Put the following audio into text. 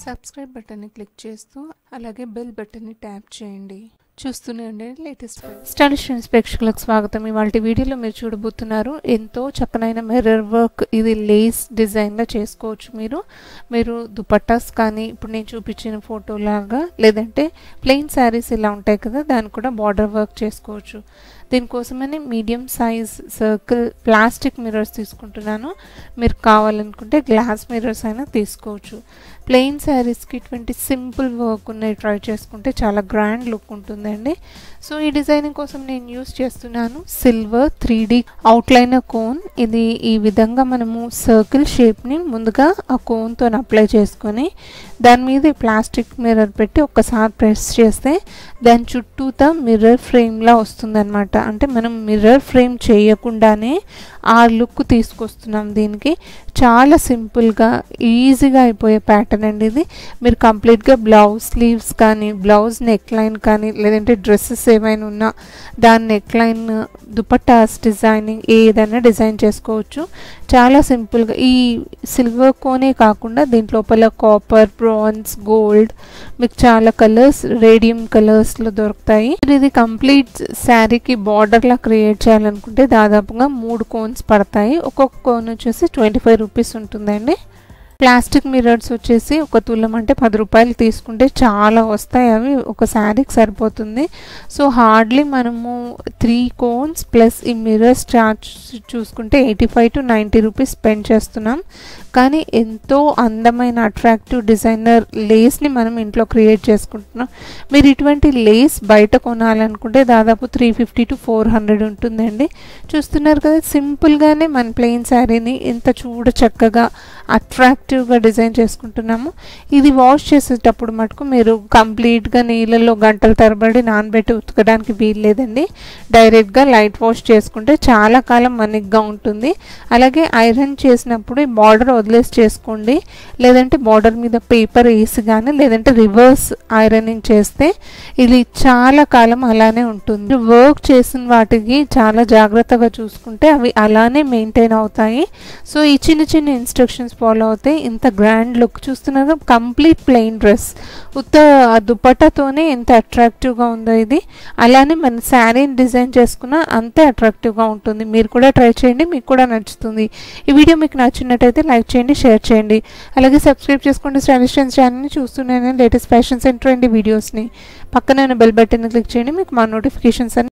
subscribe బటన్ని click చేస్తూ అలాగే బెల్ బటన్ని ట్యాప్ చేయండి చూస్తూనే ఉండండి లేటెస్ట్ స్టడీ స్టూడెంట్స్ ప్రేక్షకులకు స్వాగతం ఇవాళ వీడియోలో మీరు చూడబోతున్నారు ఎంతో చక్కనైన మిర్రర్ వర్క్ ఇది లేస్ డిజైన్లో చేసుకోవచ్చు మీరు మీరు దుపట్టాస్ కానీ ఇప్పుడు నేను చూపించిన ఫోటో లాగా లేదంటే ప్లెయిన్ శారీస్ ఇలా ఉంటాయి కదా దాన్ని కూడా బార్డర్ వర్క్ చేసుకోవచ్చు దీనికోసమని medium size circle plastic mirrors తీసుకుంటున్నాను మీరు కావాలనుకుంటే గ్లాస్ మిర్రర్స్ అయినా తీసుకోవచ్చు ప్లెయిన్ శారీస్కి ఇటువంటి సింపుల్ వర్క్ ఉన్నాయి ట్రై చేసుకుంటే చాలా గ్రాండ్ లుక్ ఉంటుందండి సో ఈ డిజైనింగ్ కోసం నేను యూస్ చేస్తున్నాను silver three D outliner cone ఇది ఈ విధంగా మనము సర్కిల్ షేప్ని ముందుగా ఆ కోన్తో అప్లై చేసుకొని దాని మీద ప్లాస్టిక్ మిర్రర్ పెట్టి ఒక్కసారి ప్రెస్ చేస్తే దాని చుట్టూతా మిర్రర్ ఫ్రేమ్లా వస్తుందన్నమాట అంటే మనం మిర్రర్ ఫ్రేమ్ చేయకుండానే ఆ లుక్ తీసుకొస్తున్నాం దీనికి చాలా సింపుల్గా ఈజీగా అయిపోయే ప్యాటర్న్ అండి ఇది మీరు కంప్లీట్గా బ్లౌజ్ స్లీవ్స్ కానీ బ్లౌజ్ నెక్ లైన్ కానీ లేదంటే డ్రెస్సెస్ ఏమైనా ఉన్నా దాని నెక్ లైన్ దుపట్టాస్ డిజైనింగ్ ఏదైనా డిజైన్ చేసుకోవచ్చు చాలా సింపుల్గా ఈ సిల్వర్ కోనే కాకుండా దీంట్లోపల కాపర్ బ్రాన్స్ గోల్డ్ మీకు చాలా కలర్స్ రేడియం కలర్స్లో దొరుకుతాయి ఇది కంప్లీట్ శారీకి బార్డర్లా క్రియేట్ చేయాలనుకుంటే దాదాపుగా మూడు కోన్స్ పడతాయి ఒక్కొక్క కోన్ వచ్చేసి ట్వంటీ ఫైవ్ రూపీస్ ఉంటుందండి ప్లాస్టిక్ మిర్రర్స్ వచ్చేసి ఒక తులం అంటే పది రూపాయలు తీసుకుంటే చాలా వస్తాయి అవి ఒక శారీకి సరిపోతుంది సో హార్డ్లీ మనము త్రీ కోన్స్ ప్లస్ ఈ మిర్రర్స్ చార్జ్ చూసుకుంటే eighty five to ninety rupees spend చేస్తున్నాం కానీ ఎంతో అందమైన అట్రాక్టివ్ డిజైనర్ లేస్ని మనం ఇంట్లో క్రియేట్ చేసుకుంటున్నాం మీరు ఇటువంటి లేస్ బయట కొనాలనుకుంటే దాదాపు three fifty to four hundred ఉంటుందండి చూస్తున్నారు కదా సింపుల్గానే మన ప్లెయిన్ శారీని ఎంత చూడ చక్కగా అట్రాక్టివ్గా డిజైన్ చేసుకుంటున్నాము ఇది వాష్ చేసేటప్పుడు మటుకు మీరు కంప్లీట్గా నీళ్ళల్లో గంటల తరబడి నానబెట్టి ఉతకడానికి వీల్లేదండి డైరెక్ట్గా లైట్ వాష్ చేసుకుంటే చాలా కాలం మనిగ్గా ఉంటుంది అలాగే ఐరన్ చేసినప్పుడు ఈ బార్డర్ వదిలేసి చేసుకోండి లేదంటే బార్డర్ మీద పేపర్ వేసి కానీ లేదంటే రివర్స్ ఐరనింగ్ చేస్తే ఇది చాలా కాలం అలానే ఉంటుంది వర్క్ చేసిన వాటికి చాలా జాగ్రత్తగా చూసుకుంటే అవి అలానే మెయింటైన్ అవుతాయి సో ఈ చిన్న చిన్న ఇన్స్ట్రక్షన్స్ ఫాలో అవుతే ఇంత గ్రాండ్ లుక్ చూస్తున్నారు కంప్లీట్ ప్లెయిన్ డ్రెస్ ఉత్త ఆ దుపట్టాతోనే ఎంత అట్రాక్టివ్గా ఉందో ఇది అలానే మన శారీని డిజైన్ చేసుకున్న అంతే అట్రాక్టివ్గా ఉంటుంది మీరు కూడా ట్రై చేయండి మీకు కూడా నచ్చుతుంది ఈ వీడియో మీకు నచ్చినట్టయితే లైక్ చేయండి షేర్ చేయండి అలాగే సబ్స్క్రైబ్ చేసుకోండి స్టైలిష్ ట్రెండ్స్ ఛానల్ని చూస్తున్నాను లేటెస్ట్ ఫ్యాషన్స్ అండ్ ట్రెండ్ వీడియోస్ని పక్కన బెల్ బటన్ క్లిక్ చేయండి మీకు మా నోటిఫికేషన్స్ అన్ని